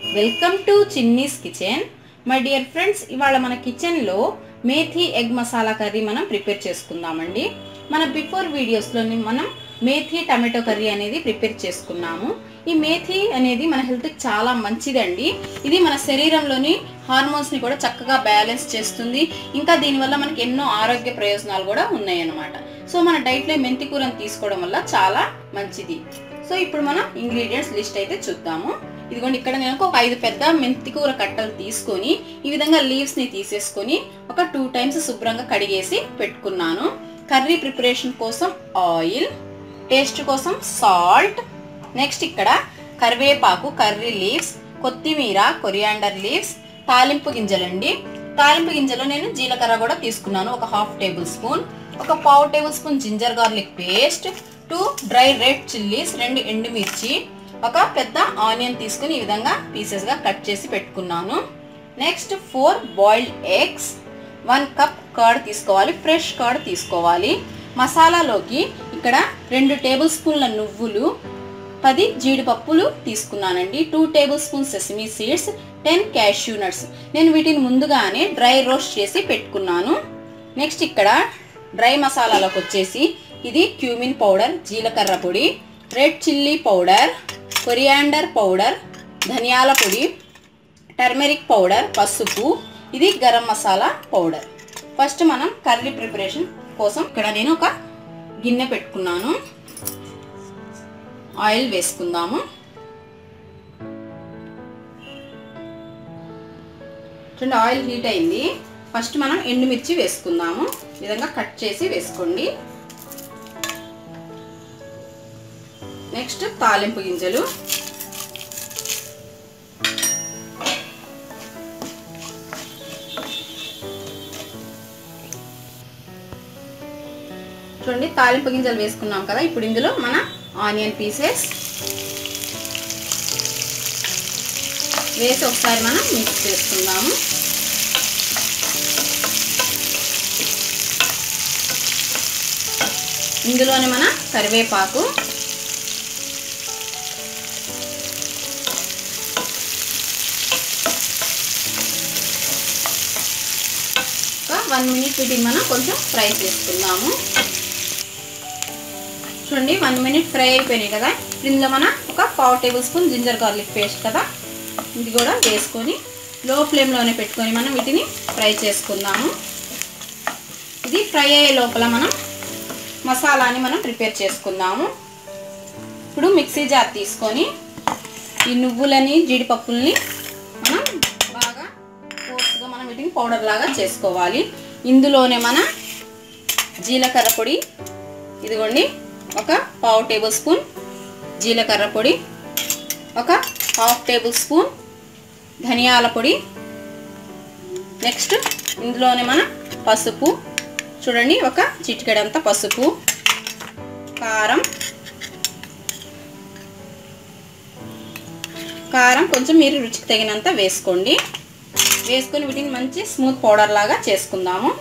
welcome to Chinni's kitchen my dear friends ఇవాళ మన కిచెన్లో మేథీ ఎగ్ మసాలా కర్రీ మనం ప్రిపేర్ చేసుకుందామండి మన బిఫోర్ వీడియోస్లోని మనం మేథీ టమాటో కర్రీ అనేది ప్రిపేర్ చేసుకున్నాము ఈ మేథీ అనేది మన హెల్త్కి చాలా మంచిదండి ఇది మన శరీరంలోని హార్మోన్స్ని కూడా చక్కగా బ్యాలెన్స్ చేస్తుంది ఇంకా దీనివల్ల మనకి ఎన్నో ఆరోగ్య ప్రయోజనాలు కూడా ఉన్నాయన్నమాట సో మన డైట్లో మెంతి కూరని తీసుకోవడం వల్ల చాలా మంచిది సో ఇప్పుడు మనం ఇంగ్రీడియంట్స్ లిస్ట్ అయితే చూద్దాము ఇదిగోండి ఇక్కడ నేను ఒక ఐదు పెద్ద మెంతి కూర కట్టలు తీసుకొని ఈ విధంగా లీవ్స్ ని తీసేసుకొని ఒక టూ టైమ్స్ శుభ్రంగా కడిగేసి పెట్టుకున్నాను కర్రీ ప్రిపరేషన్ కోసం ఆయిల్ టేస్ట్ కోసం సాల్ట్ నెక్స్ట్ ఇక్కడ కరివేపాకు కర్రీ లీవ్స్ కొత్తిమీర కొరియాండర్ లీవ్స్ తాలింపు గింజలండి తాలింపు గింజలు నేను జీలకర్ర కూడా తీసుకున్నాను ఒక హాఫ్ టేబుల్ స్పూన్ ఒక పావు tablespoon ginger garlic paste two dry red chillies రెండు ఎండుమిర్చి ఒక పెద్ద ఆనియన్ తీసుకుని ఈ విధంగా పీసెస్గా కట్ చేసి పెట్టుకున్నాను next four boiled eggs one cup curd తీసుకోవాలి ఫ్రెష్ కర్డ్ తీసుకోవాలి మసాలాలోకి ఇక్కడ రెండు టేబుల్ స్పూన్ల నువ్వులు పది జీడిపప్పులు తీసుకున్నానండి two tablespoon sesame seeds ten cashew nuts నేను వీటిని ముందుగానే డ్రై రోస్ట్ చేసి పెట్టుకున్నాను నెక్స్ట్ ఇక్కడ డ్రై మసాలాలకు వచ్చేసి ఇది క్యూమిన్ పౌడర్ జీలకర్ర పొడి red chilli powder coriander powder ధనియాల పొడి టర్మెరిక్ పౌడర్ పసుపు ఇది గరం మసాలా పౌడర్ ఫస్ట్ మనం కర్రీ ప్రిపరేషన్ కోసం ఇక్కడ నేను ఒక గిన్నె పెట్టుకున్నాను ఆయిల్ వేసుకుందాము చూడండి ఆయిల్ హీట్ అయింది ఫస్ట్ మనం ఎండుమిర్చి వేసుకుందాము ఈ విధంగా కట్ చేసి వేసుకోండి నెక్స్ట్ తాలింపు గింజలు చూడండి తాలింపు గింజలు వేసుకున్నాం కదా ఇప్పుడు ఇందులో మన ఆనియన్ పీసెస్ వేసి ఒకసారి మనం మిక్స్ చేసుకుందాము ఇందులోనే మన కరివేపాకు ఒక వన్ మినిట్ వీటిని మనం కొంచెం ఫ్రై చేసుకుందాము చూడండి వన్ మినిట్ ఫ్రై అయిపోయినాయి కదా ఇందులో మనం ఒక పావు tablespoon ginger garlic paste కదా ఇది కూడా వేసుకొని లో ఫ్లేమ్లోనే పెట్టుకొని మనం వీటిని ఫ్రై చేసుకుందాము ఇది ఫ్రై అయ్యే లోపల మనం మసాలాని మనం ప్రిపేర్ చేసుకుందాము ఇప్పుడు మిక్సీ జార్ తీసుకొని ఈ నువ్వులని జీడిపప్పుల్ని మనం బాగా కోర్సుగా మనం వీటిని పౌడర్ లాగా చేసుకోవాలి ఇందులోనే మన జీలకర్ర పొడి ఇదిగోండి ఒక పావు టేబుల్ స్పూన్ జీలకర్ర పొడి ఒక హాఫ్ టేబుల్ స్పూన్ ధనియాల పొడి నెక్స్ట్ ఇందులోనే మన పసుపు చూడండి ఒక చిటికెడంత పసుపు కారం కారం కొంచెం మీరు రుచికి తగినంత వేసుకోండి వేసుకొని వీటిని మంచి స్మూత్ పౌడర్ లాగా చేసుకుందాము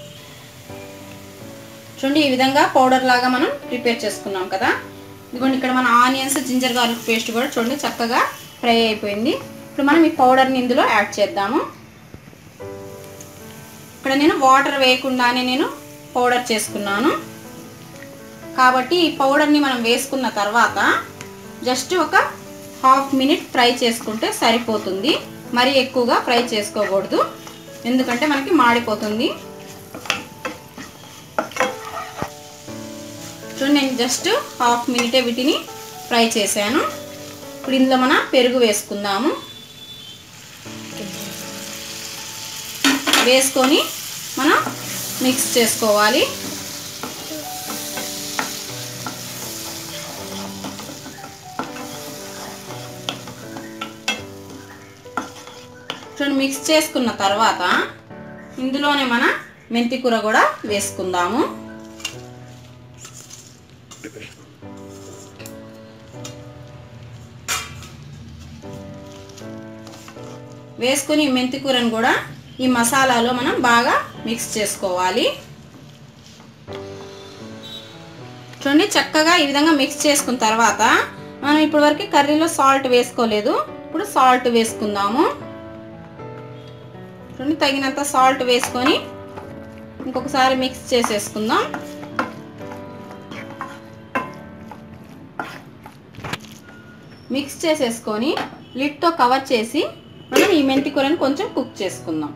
చూడండి ఈ విధంగా పౌడర్ లాగా మనం ప్రిపేర్ చేసుకున్నాం కదా ఇదిగోండి ఇక్కడ మన ఆనియన్స్ జింజర్ గార్లిక్ పేస్ట్ కూడా చూడండి చక్కగా ఫ్రై అయిపోయింది ఇప్పుడు మనం ఈ పౌడర్ని ఇందులో యాడ్ చేద్దాము ఇక్కడ నేను వాటర్ వేయకుండానే నేను పౌడర్ చేసుకున్నాను కాబట్టి ఈ పౌడర్ని మనం వేసుకున్న తర్వాత జస్ట్ ఒక హాఫ్ మినిట్ ఫ్రై చేసుకుంటే సరిపోతుంది మరి ఎక్కువగా ఫ్రై చేసుకోకూడదు ఎందుకంటే మనకి మాడిపోతుంది చూడండి నేను జస్ట్ హాఫ్ మినిటే వీటిని ఫ్రై చేశాను ఇప్పుడు ఇందులో మన పెరుగు వేసుకుందాము వేసుకొని మనం మిక్స్ చేసుకోవాలి చూడండి మిక్స్ చేసుకున్న తర్వాత ఇందులోనే మన మెంతి కూర కూడా వేసుకుందాము వేసుకొని మెంతి కూరను కూడా ఈ మసాలాలో మనం బాగా మిక్స్ చేసుకోవాలి చూడండి చక్కగా ఈ విధంగా మిక్స్ చేసుకున్న తర్వాత మనం ఇప్పటి వరకు కర్రీలో సాల్ట్ వేసుకోలేదు ఇప్పుడు సాల్ట్ వేసుకుందాము చూడండి తగినంత సాల్ట్ వేసుకొని ఇంకొకసారి మిక్స్ చేసేసుకుందాం మిక్స్ చేసేసుకొని లిడ్తో కవర్ చేసి మనం ఈ మెంతి కూరని కొంచెం కుక్ చేసుకుందాం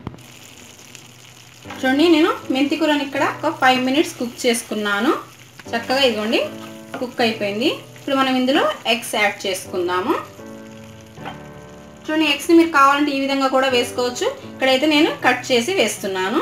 చూడండి నేను మెంతి కూరని ఇక్కడ ఒక ఫైవ్ మినిట్స్ కుక్ చేసుకున్నాను చక్కగా ఇదిగోండి కుక్ అయిపోయింది ఇప్పుడు మనం ఇందులో ఎగ్స్ యాడ్ చేసుకుందాము చూడండి ఎగ్స్ని మీరు కావాలంటే ఈ విధంగా కూడా వేసుకోవచ్చు ఇక్కడైతే నేను కట్ చేసి వేస్తున్నాను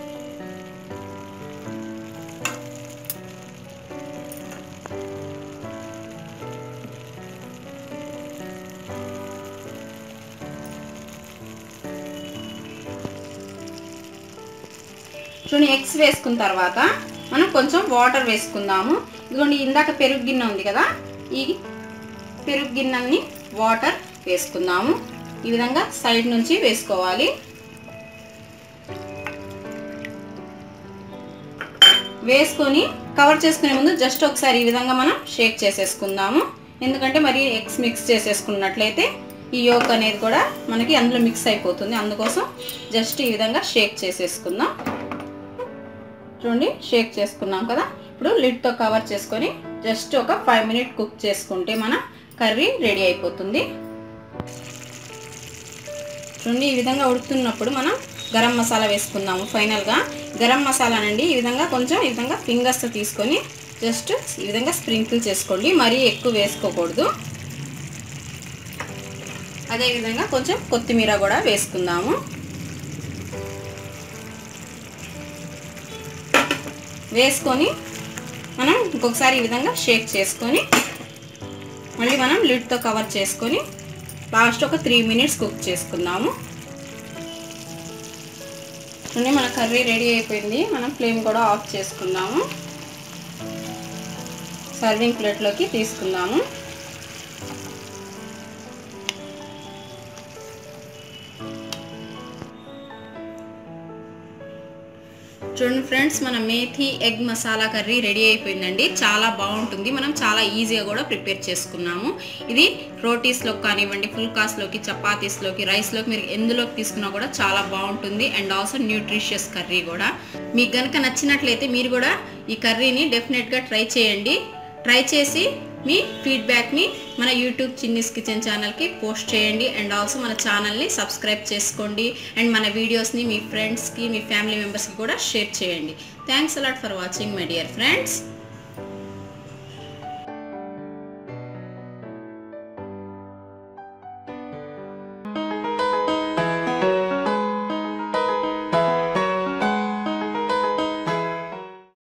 చూడండి ఎగ్స్ వేసుకున్న తర్వాత మనం కొంచెం వాటర్ వేసుకుందాము ఇదిగోండి ఇందాక పెరుగు గిన్నె ఉంది కదా ఈ పెరుగు గిన్నెని వాటర్ వేసుకుందాము ఈ విధంగా సైడ్ నుంచి వేసుకోవాలి వేసుకొని కవర్ చేసుకునే ముందు జస్ట్ ఒకసారి ఈ విధంగా మనం షేక్ చేసేసుకుందాము ఎందుకంటే మరి ఎగ్స్ మిక్స్ చేసేసుకున్నట్లయితే ఈ యోక్ అనేది కూడా మనకి అందులో మిక్స్ అయిపోతుంది అందుకోసం జస్ట్ ఈ విధంగా షేక్ చేసేసుకుందాం చూడండి షేక్ చేసుకున్నాం కదా ఇప్పుడు లిడ్తో కవర్ చేసుకొని జస్ట్ ఒక ఫైవ్ మినిట్ కుక్ చేసుకుంటే మన కర్రీ రెడీ అయిపోతుంది చూడండి ఈ విధంగా ఉడుకుతున్నప్పుడు మనం గరం మసాలా వేసుకుందాము ఫైనల్గా గరం మసాలానండి ఈ విధంగా కొంచెం ఈ విధంగా ఫింగర్స్ తీసుకొని జస్ట్ ఈ విధంగా స్ప్రింకిల్ చేసుకోండి మరీ ఎక్కువ వేసుకోకూడదు అదేవిధంగా కొంచెం కొత్తిమీర కూడా వేసుకుందాము వేసుకొని మనం ఇంకొకసారి ఈ విధంగా షేక్ చేసుకొని మళ్ళీ మనం లిడ్తో కవర్ చేసుకొని లాస్ట్ ఒక త్రీ మినిట్స్ కుక్ చేసుకుందాము చూడండి మన కర్రీ రెడీ అయిపోయింది మనం ఫ్లేమ్ కూడా ఆఫ్ చేసుకుందాము సర్వింగ్ ప్లేట్లోకి తీసుకుందాము చూడండి ఫ్రెండ్స్ మన methi egg masala curry ready అయిపోయిందండి చాలా బాగుంటుంది మనం చాలా ఈజీగా కూడా ప్రిపేర్ చేసుకున్నాము ఇది రోటీస్లోకి కానివ్వండి ఫుల్కాస్లోకి చపాతీస్లోకి రైస్లోకి మీరు ఎందులోకి తీసుకున్నా కూడా చాలా బాగుంటుంది అండ్ ఆల్సో న్యూట్రిషియస్ కర్రీ కూడా మీకు కనుక నచ్చినట్లయితే మీరు కూడా ఈ కర్రీని డెఫినెట్గా ట్రై చేయండి ట్రై చేసి మీ ఫీడ్బ్యాక్ని మన యూట్యూబ్ చిన్నీస్ కిచెన్ ఛానల్కి పోస్ట్ చేయండి అండ్ ఆల్సో మన ఛానల్ని సబ్స్క్రైబ్ చేసుకోండి అండ్ మన వీడియోస్ని మీ ఫ్రెండ్స్కి మీ ఫ్యామిలీ మెంబర్స్కి కూడా షేర్ చేయండి thanks a lot for watching my dear friends